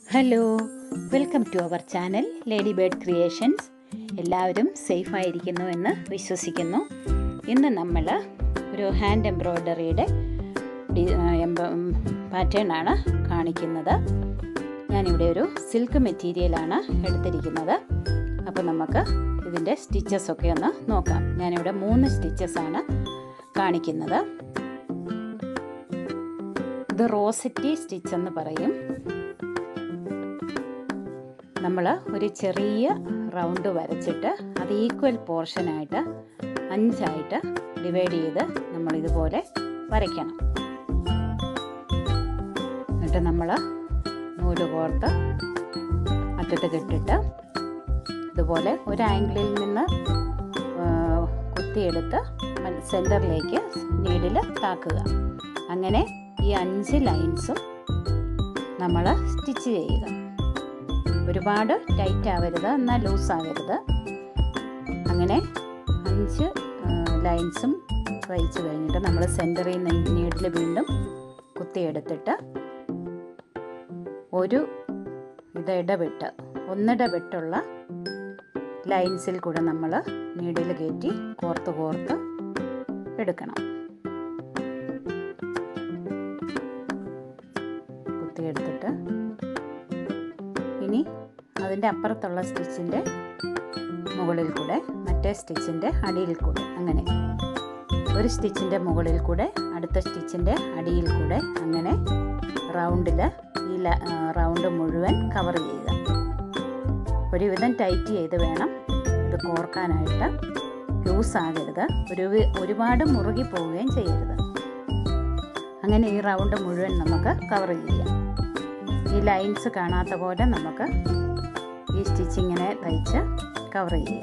hello welcome to our channel lady bird creations എല്ലാവരും സേഫായിരിക്കുന്നു എന്ന് വിശ്വസിക്കുന്നു ഇന്ന് നമ്മൾ ഒരു ഹാൻഡ് എംബ്രോയ്ഡറിയുടെ പാറ്റേൺ ആണ് കാണിക്കുന്നത് ഞാനിവിടെ ഒരു സിൽക്ക് മെറ്റീരിയലാണ് എടുത്തിരിക്കുന്നത് അപ്പോൾ നമുക്ക് ഇതിൻ്റെ സ്റ്റിച്ചസ് ഒക്കെ ഒന്ന് നോക്കാം ഞാനിവിടെ മൂന്ന് സ്റ്റിച്ചസ് ആണ് കാണിക്കുന്നത് ഇത് റോസറ്റി സ്റ്റിച്ച് എന്ന് പറയും നമ്മൾ ഒരു ചെറിയ റൗണ്ട് വരച്ചിട്ട് അത് ഈക്വൽ പോർഷനായിട്ട് അഞ്ചായിട്ട് ഡിവൈഡ് ചെയ്ത് നമ്മൾ ഇതുപോലെ വരയ്ക്കണം എന്നിട്ട് നമ്മൾ നൂല് കോർത്ത് അറ്റത്ത് കെട്ടിട്ട് ഇതുപോലെ ഒരു ആംഗിളിൽ നിന്ന് കുത്തിയെടുത്ത് സെൻറ്ററിലേക്ക് നീഡിൽ താക്കുക അങ്ങനെ ഈ അഞ്ച് ലൈൻസും നമ്മൾ സ്റ്റിച്ച് ചെയ്യുക ഒരുപാട് ടൈറ്റ് ആവരുത് എന്നാൽ ലൂസ് ആവരുത് അങ്ങനെ അഞ്ച് ലൈൻസും തയ്ച്ച് കഴിഞ്ഞിട്ട് നമ്മൾ സെൻറ്ററിൽ നിന്ന് നീഡിൽ വീണ്ടും കുത്തിയെടുത്തിട്ട് ഒരു ഇത് ഇടവിട്ട് ഒന്നിടവിട്ടുള്ള ലൈൻസിൽ കൂടെ നമ്മൾ നീഡിൽ കയറ്റി കോർത്ത് കോർത്ത് എടുക്കണം കുത്തിയെടുത്തിട്ട് ഇനി അതിൻ്റെ അപ്പുറത്തുള്ള സ്റ്റിച്ചിൻ്റെ മുകളിൽ കൂടെ മറ്റേ സ്റ്റിച്ചിൻ്റെ അടിയിൽ കൂടെ അങ്ങനെ ഒരു സ്റ്റിച്ചിൻ്റെ മുകളിൽ കൂടെ അടുത്ത സ്റ്റിച്ചിൻ്റെ അടിയിൽ കൂടെ അങ്ങനെ റൗണ്ടിൽ ഈ റൗണ്ട് മുഴുവൻ കവർ ചെയ്യുക ഒരുവിധം ടൈറ്റ് ചെയ്ത് വേണം ഇത് കോർക്കാനായിട്ട് ലൂസ് ആകരുത് ഒരു ഒരുപാട് മുറുകി പോവുകയും ചെയ്യരുത് അങ്ങനെ ഈ റൗണ്ട് മുഴുവൻ നമുക്ക് കവർ ചെയ്യാം ഈ ലൈൻസ് കാണാത്ത പോലെ നമുക്ക് ഈ സ്റ്റിച്ചിങ്ങിനെ തയ്ച്ച് കവർ ചെയ്യാം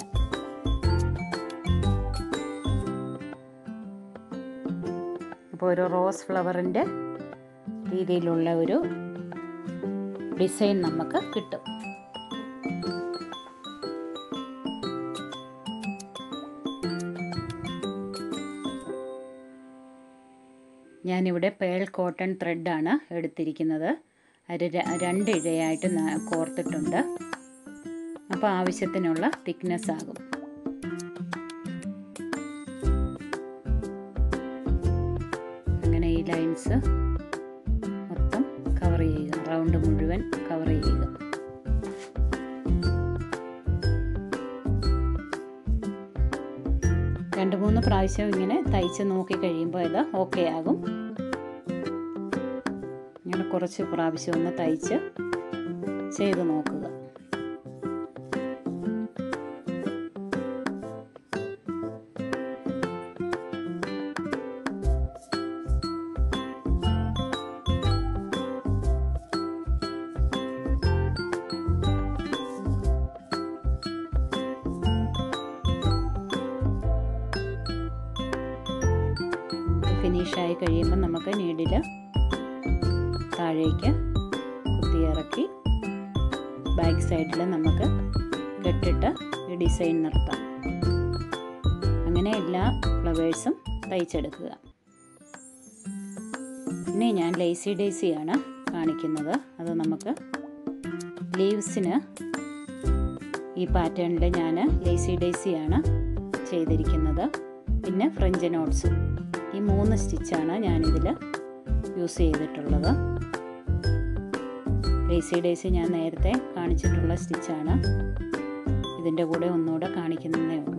അപ്പോൾ ഒരു റോസ് ഫ്ലവറിൻ്റെ രീതിയിലുള്ള ഒരു ഡിസൈൻ നമുക്ക് കിട്ടും ഞാനിവിടെ പേൾ കോട്ടൺ ത്രെഡാണ് എടുത്തിരിക്കുന്നത് അത് രണ്ട് ഇഴയായിട്ട് കോർത്തിട്ടുണ്ട് അപ്പോൾ ആവശ്യത്തിനുള്ള തിക്നെസ് ആകും അങ്ങനെ ഈ ലൈൻസ് മൊത്തം കവർ ചെയ്യുക റൗണ്ട് മുഴുവൻ കവർ ചെയ്യുക രണ്ട് മൂന്ന് പ്രാവശ്യം ഇങ്ങനെ തയ്ച്ച് നോക്കി കഴിയുമ്പോൾ ഇത് ഓക്കെ ആകും ഇങ്ങനെ കുറച്ച് പ്രാവശ്യം ഒന്ന് തയ്ച്ച് ചെയ്ത് നോക്കുക ഫിനിഷായി കഴിയുമ്പോൾ നമുക്ക് നീഡിൽ താഴേക്ക് കുത്തിയിറക്കി ബാക്ക് സൈഡിൽ നമുക്ക് കെട്ടിട്ട് ഈ ഡിസൈൻ നിർത്താം അങ്ങനെ എല്ലാ ഫ്ലവേഴ്സും തയ്ച്ചെടുക്കുക ഇനി ഞാൻ ലേസി ഡേസിയാണ് കാണിക്കുന്നത് അത് നമുക്ക് ലീവ്സിന് ഈ പാറ്റേണിൽ ഞാൻ ലേസി ഡേസിയാണ് ചെയ്തിരിക്കുന്നത് പിന്നെ ഫ്രഞ്ച് നോട്ട്സും ഈ മൂന്ന് സ്റ്റിച്ചാണ് ഞാനിതിൽ യൂസ് ചെയ്തിട്ടുള്ളത് ഡേസി ഡേസി ഞാൻ നേരത്തെ കാണിച്ചിട്ടുള്ള സ്റ്റിച്ചാണ് ഇതിൻ്റെ കൂടെ ഒന്നുകൂടെ കാണിക്കുന്നതേ ഉള്ളൂ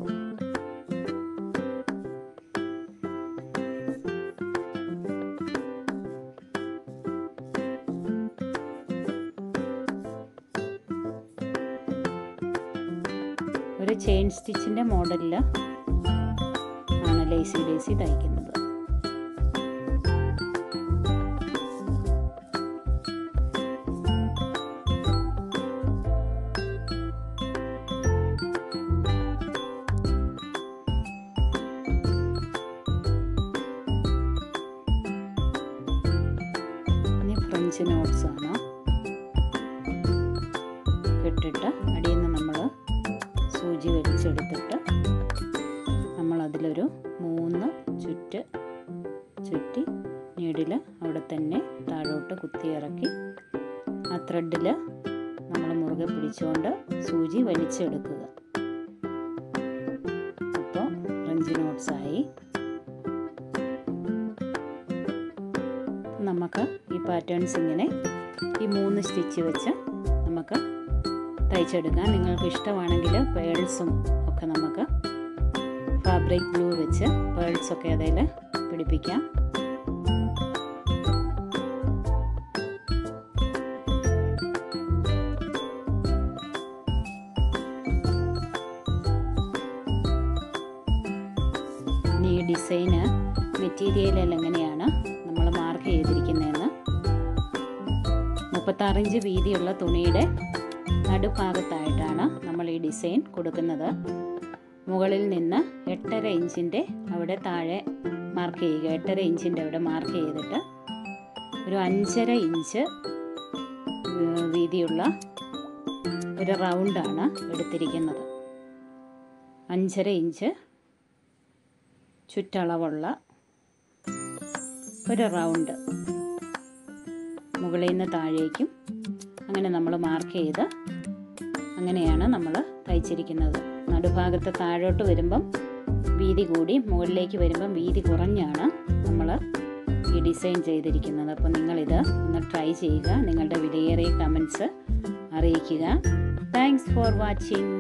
ഒരു ചെയിൻ സ്റ്റിച്ചിൻ്റെ മോഡലിൽ ആണ് ലേസി ഡേസി തയ്ക്കുന്നത് ഫ്രഞ്ച് നോട്ട്സ് ആണ് കെട്ടിട്ട് അടിയിൽ നിന്ന് നമ്മൾ സൂചി വലിച്ചെടുത്തിട്ട് നമ്മൾ അതിലൊരു മൂന്ന് ചുറ്റ് ചുറ്റി നീഡിൽ അവിടെ തന്നെ താഴോട്ട് കുത്തിയിറക്കി ആ ത്രെഡിൽ മുറുകെ പിടിച്ചുകൊണ്ട് സൂചി വലിച്ചെടുക്കുക അപ്പോൾ ഫ്രഞ്ച് നോട്ട്സായി നമുക്ക് ഈ പാറ്റേൺസ് ഇങ്ങനെ ഈ മൂന്ന് സ്റ്റിച്ച് വെച്ച് നമുക്ക് തയ്ച്ചെടുക്കാം നിങ്ങൾക്ക് ഇഷ്ടമാണെങ്കിൽ പേൾസും ഒക്കെ നമുക്ക് ഫാബ്രിക് ഗ്ലൂ വെച്ച് പേൾസൊക്കെ അതിൽ പിടിപ്പിക്കാം ഇനി ഈ ഡിസൈന് മെറ്റീരിയലിൽ എങ്ങനെയാണ് നമ്മൾ മാർക്ക് ചെയ്തിരിക്കുന്നതെന്ന് മുപ്പത്താറിഞ്ച് വീതിയുള്ള തുണിയുടെ നടുഭാഗത്തായിട്ടാണ് നമ്മൾ ഈ ഡിസൈൻ കൊടുക്കുന്നത് മുകളിൽ നിന്ന് എട്ടര ഇഞ്ചിൻ്റെ അവിടെ താഴെ മാർക്ക് ചെയ്യുക എട്ടര ഇഞ്ചിൻ്റെ അവിടെ മാർക്ക് ചെയ്തിട്ട് ഒരു അഞ്ചര ഇഞ്ച് വീതിയുള്ള ഒരു റൗണ്ടാണ് എടുത്തിരിക്കുന്നത് അഞ്ചര ഇഞ്ച് ചുറ്റളവുള്ള ഒരു റൗണ്ട് മുകളിൽ നിന്ന് താഴേക്കും അങ്ങനെ നമ്മൾ മാർക്ക് ചെയ്ത് അങ്ങനെയാണ് നമ്മൾ തയ്ച്ചിരിക്കുന്നത് നടുഭാഗത്ത് താഴോട്ട് വരുമ്പം വീതി കൂടി മുകളിലേക്ക് വരുമ്പം വീതി കുറഞ്ഞാണ് നമ്മൾ ഈ ഡിസൈൻ ചെയ്തിരിക്കുന്നത് അപ്പോൾ നിങ്ങളിത് ഒന്ന് ട്രൈ ചെയ്യുക നിങ്ങളുടെ വിലയേറിയ കമൻസ് അറിയിക്കുക താങ്ക്സ് ഫോർ വാച്ചിങ്